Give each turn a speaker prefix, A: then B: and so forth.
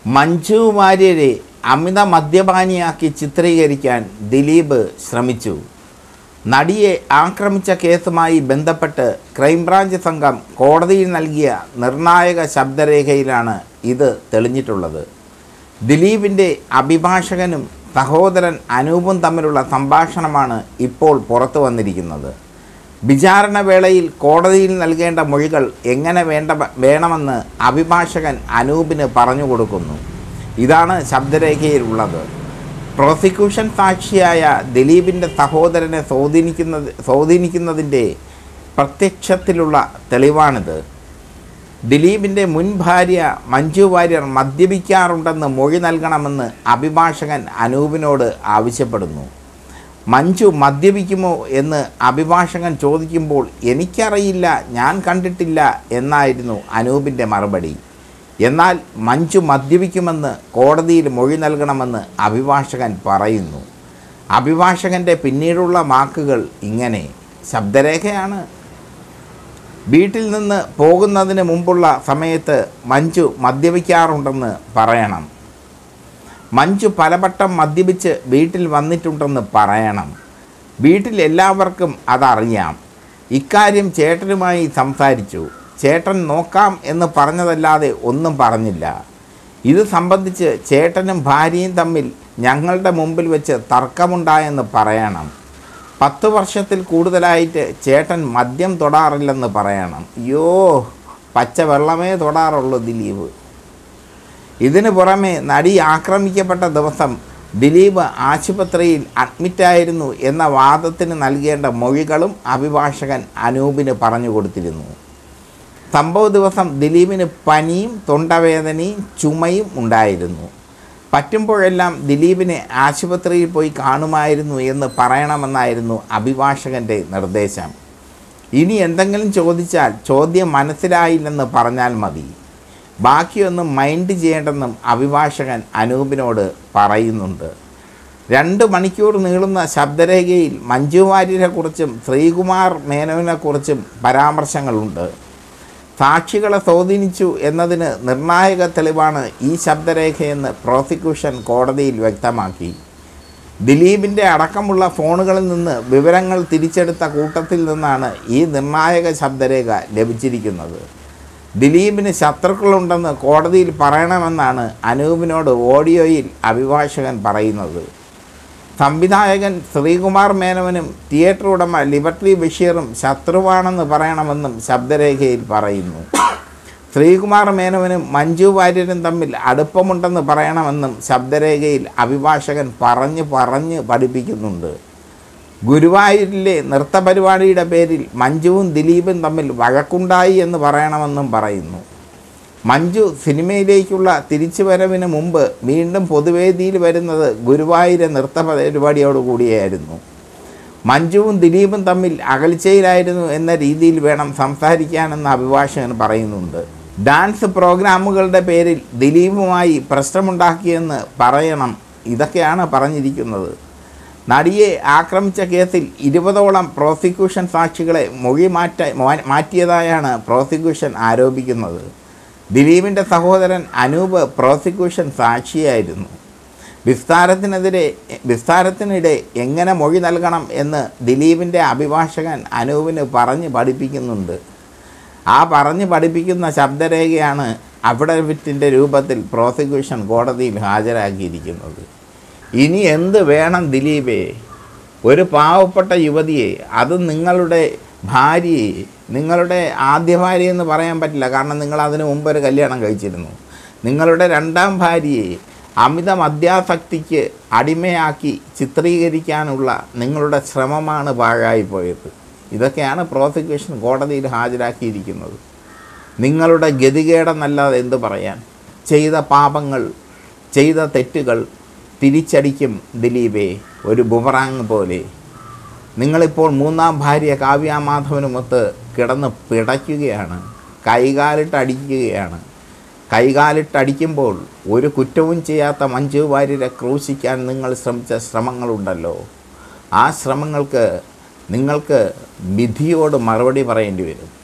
A: മഞ്ജു വാര്യരെ അമിത മദ്യപാനിയാക്കി ചിത്രീകരിക്കാൻ ദിലീപ് ശ്രമിച്ചു നടിയെ ആക്രമിച്ച കേസുമായി ബന്ധപ്പെട്ട് ക്രൈംബ്രാഞ്ച് സംഘം കോടതിയിൽ നൽകിയ നിർണായക ശബ്ദരേഖയിലാണ് ഇത് തെളിഞ്ഞിട്ടുള്ളത് ദിലീപിൻ്റെ അഭിഭാഷകനും സഹോദരൻ അനൂപും തമ്മിലുള്ള സംഭാഷണമാണ് ഇപ്പോൾ പുറത്തു വന്നിരിക്കുന്നത് വിചാരണ വേളയിൽ കോടതിയിൽ നൽകേണ്ട മൊഴികൾ എങ്ങനെ വേണ്ട വേണമെന്ന് അഭിഭാഷകൻ അനൂപിന് പറഞ്ഞു കൊടുക്കുന്നു ഇതാണ് ശബ്ദരേഖയിലുള്ളത് പ്രോസിക്യൂഷൻ സാക്ഷിയായ ദിലീപിൻ്റെ സഹോദരനെ സ്വാധീനിക്കുന്നത് സ്വാധീനിക്കുന്നതിൻ്റെ പ്രത്യക്ഷത്തിലുള്ള തെളിവാണിത് ദിലീപിൻ്റെ മുൻ ഭാര്യ മഞ്ജു വാര്യർ മദ്യപിക്കാറുണ്ടെന്ന് മൊഴി നൽകണമെന്ന് അഭിഭാഷകൻ അനൂപിനോട് ആവശ്യപ്പെടുന്നു മഞ്ജു മദ്യപിക്കുമോ എന്ന് അഭിഭാഷകൻ ചോദിക്കുമ്പോൾ എനിക്കറിയില്ല ഞാൻ കണ്ടിട്ടില്ല എന്നായിരുന്നു അനൂപിൻ്റെ മറുപടി എന്നാൽ മഞ്ജു മദ്യപിക്കുമെന്ന് കോടതിയിൽ മൊഴി നൽകണമെന്ന് അഭിഭാഷകൻ പറയുന്നു അഭിഭാഷകൻ്റെ പിന്നീടുള്ള വാക്കുകൾ ഇങ്ങനെ ശബ്ദരേഖയാണ് വീട്ടിൽ നിന്ന് പോകുന്നതിന് മുമ്പുള്ള സമയത്ത് മഞ്ജു മദ്യപിക്കാറുണ്ടെന്ന് പറയണം മഞ്ജു പലവട്ടം മദ്യപിച്ച് വീട്ടിൽ വന്നിട്ടുണ്ടെന്ന് പറയണം വീട്ടിൽ എല്ലാവർക്കും അതറിയാം ഇക്കാര്യം ചേട്ടനുമായി സംസാരിച്ചു ചേട്ടൻ നോക്കാം എന്ന് പറഞ്ഞതല്ലാതെ ഒന്നും പറഞ്ഞില്ല ഇത് സംബന്ധിച്ച് ചേട്ടനും ഭാര്യയും തമ്മിൽ ഞങ്ങളുടെ മുമ്പിൽ വെച്ച് തർക്കമുണ്ടായെന്ന് പറയണം പത്ത് വർഷത്തിൽ കൂടുതലായിട്ട് ചേട്ടൻ മദ്യം തൊടാറില്ലെന്ന് പറയണം അയ്യോ പച്ച വെള്ളമേ തൊടാറുള്ളൂ ദിലീപ് ഇതിനു പുറമെ നടി ആക്രമിക്കപ്പെട്ട ദിവസം ദിലീപ് ആശുപത്രിയിൽ അഡ്മിറ്റായിരുന്നു എന്ന വാദത്തിന് നൽകേണ്ട മൊഴികളും അഭിഭാഷകൻ അനൂപിന് പറഞ്ഞു കൊടുത്തിരുന്നു സംഭവ ദിവസം ദിലീപിന് പനിയും തൊണ്ടവേദനയും ചുമയും ഉണ്ടായിരുന്നു പറ്റുമ്പോഴെല്ലാം ദിലീപിനെ ആശുപത്രിയിൽ പോയി കാണുമായിരുന്നു എന്ന് പറയണമെന്നായിരുന്നു അഭിഭാഷകൻ്റെ നിർദ്ദേശം ഇനി എന്തെങ്കിലും ചോദിച്ചാൽ ചോദ്യം മനസ്സിലായില്ലെന്ന് പറഞ്ഞാൽ മതി ബാക്കിയൊന്നും മൈൻഡ് ചെയ്യേണ്ടെന്നും അഭിഭാഷകൻ അനൂപിനോട് പറയുന്നുണ്ട് രണ്ട് മണിക്കൂർ നീളുന്ന ശബ്ദരേഖയിൽ മഞ്ജു വാര്യരെക്കുറിച്ചും ശ്രീകുമാർ മേനോനെക്കുറിച്ചും പരാമർശങ്ങളുണ്ട് സാക്ഷികളെ സ്വാധീനിച്ചു എന്നതിന് നിർണായക തെളിവാണ് ഈ ശബ്ദരേഖയെന്ന് പ്രോസിക്യൂഷൻ കോടതിയിൽ വ്യക്തമാക്കി ദിലീപിൻ്റെ അടക്കമുള്ള ഫോണുകളിൽ നിന്ന് വിവരങ്ങൾ തിരിച്ചെടുത്ത കൂട്ടത്തിൽ നിന്നാണ് ഈ നിർണായക ശബ്ദരേഖ ലഭിച്ചിരിക്കുന്നത് ദിലീപിന് ശത്രുക്കളുണ്ടെന്ന് കോടതിയിൽ പറയണമെന്നാണ് അനൂപിനോട് ഓഡിയോയിൽ അഭിഭാഷകൻ പറയുന്നത് സംവിധായകൻ ശ്രീകുമാർ മേനോനും തിയേറ്റർ ഉടമ ലിബർട്ടി ബഷീറും ശത്രുവാണെന്ന് പറയണമെന്നും ശബ്ദരേഖയിൽ പറയുന്നു ശ്രീകുമാർ മേനോനും മഞ്ജു വാര്യരും തമ്മിൽ അടുപ്പമുണ്ടെന്ന് പറയണമെന്നും ശബ്ദരേഖയിൽ അഭിഭാഷകൻ പറഞ്ഞ് പറഞ്ഞ് പഠിപ്പിക്കുന്നുണ്ട് ഗുരുവായൂരിലെ നൃത്തപരിപാടിയുടെ പേരിൽ മഞ്ജുവും ദിലീപും തമ്മിൽ വഴക്കുണ്ടായി എന്ന് പറയണമെന്നും പറയുന്നു മഞ്ജു സിനിമയിലേക്കുള്ള തിരിച്ചുവരവിന് മുമ്പ് വീണ്ടും പൊതുവേദിയിൽ വരുന്നത് ഗുരുവായൂരെ നൃത്ത പരിപാടിയോടുകൂടിയായിരുന്നു മഞ്ജുവും ദിലീപും തമ്മിൽ അകൽച്ചയിലായിരുന്നു എന്ന രീതിയിൽ വേണം സംസാരിക്കാനെന്ന് അഭിഭാഷകൻ പറയുന്നുണ്ട് ഡാൻസ് പ്രോഗ്രാമുകളുടെ പേരിൽ ദിലീപുമായി പ്രശ്നമുണ്ടാക്കിയെന്ന് പറയണം ഇതൊക്കെയാണ് പറഞ്ഞിരിക്കുന്നത് നടിയെ ആക്രമിച്ച കേസിൽ ഇരുപതോളം പ്രോസിക്യൂഷൻ സാക്ഷികളെ മൊഴി മാറ്റ മാ- മാറ്റിയതായാണ് പ്രോസിക്യൂഷൻ ആരോപിക്കുന്നത് ദിലീപിൻ്റെ സഹോദരൻ അനൂപ് പ്രോസിക്യൂഷൻ സാക്ഷിയായിരുന്നു വിസ്താരത്തിനെതിരെ വിസ്താരത്തിനിടെ എങ്ങനെ മൊഴി നൽകണം എന്ന് ദിലീപിൻ്റെ അഭിഭാഷകൻ അനൂപിന് പറഞ്ഞ് പഠിപ്പിക്കുന്നുണ്ട് ആ പറഞ്ഞ് പഠിപ്പിക്കുന്ന ശബ്ദരേഖയാണ് അഫിഡവിറ്റിൻ്റെ രൂപത്തിൽ പ്രോസിക്യൂഷൻ കോടതിയിൽ ഹാജരാക്കിയിരിക്കുന്നത് ഇനി എന്ത് വേണം ദിലീപേ ഒരു പാവപ്പെട്ട യുവതിയെ അത് നിങ്ങളുടെ ഭാര്യയെ നിങ്ങളുടെ ആദ്യ ഭാര്യ എന്ന് പറയാൻ പറ്റില്ല കാരണം നിങ്ങൾ അതിനു മുമ്പ് ഒരു കല്യാണം കഴിച്ചിരുന്നു നിങ്ങളുടെ രണ്ടാം ഭാര്യയെ അമിത മദ്യാസക്തിക്ക് അടിമയാക്കി ചിത്രീകരിക്കാനുള്ള നിങ്ങളുടെ ശ്രമമാണ് പാഴായിപ്പോയത് ഇതൊക്കെയാണ് പ്രോസിക്യൂഷൻ കോടതിയിൽ ഹാജരാക്കിയിരിക്കുന്നത് നിങ്ങളുടെ ഗതികേടെന്നല്ലാതെ എന്ത് പറയാൻ ചെയ്ത പാപങ്ങൾ ചെയ്ത തെറ്റുകൾ തിരിച്ചടിക്കും ദിലീപേ ഒരു ബുമറാങ് പോലെ നിങ്ങളിപ്പോൾ മൂന്നാം ഭാര്യ കാവ്യാമാധവനുമൊത്ത് കിടന്ന് പിടയ്ക്കുകയാണ് കൈകാലിട്ട് അടിക്കുകയാണ് കൈകാലിട്ടടിക്കുമ്പോൾ ഒരു കുറ്റവും ചെയ്യാത്ത മഞ്ജു വാര്യരെ ക്രൂശിക്കാൻ നിങ്ങൾ ശ്രമിച്ച ശ്രമങ്ങളുണ്ടല്ലോ ആ ശ്രമങ്ങൾക്ക് നിങ്ങൾക്ക് വിധിയോട് മറുപടി പറയേണ്ടി വരും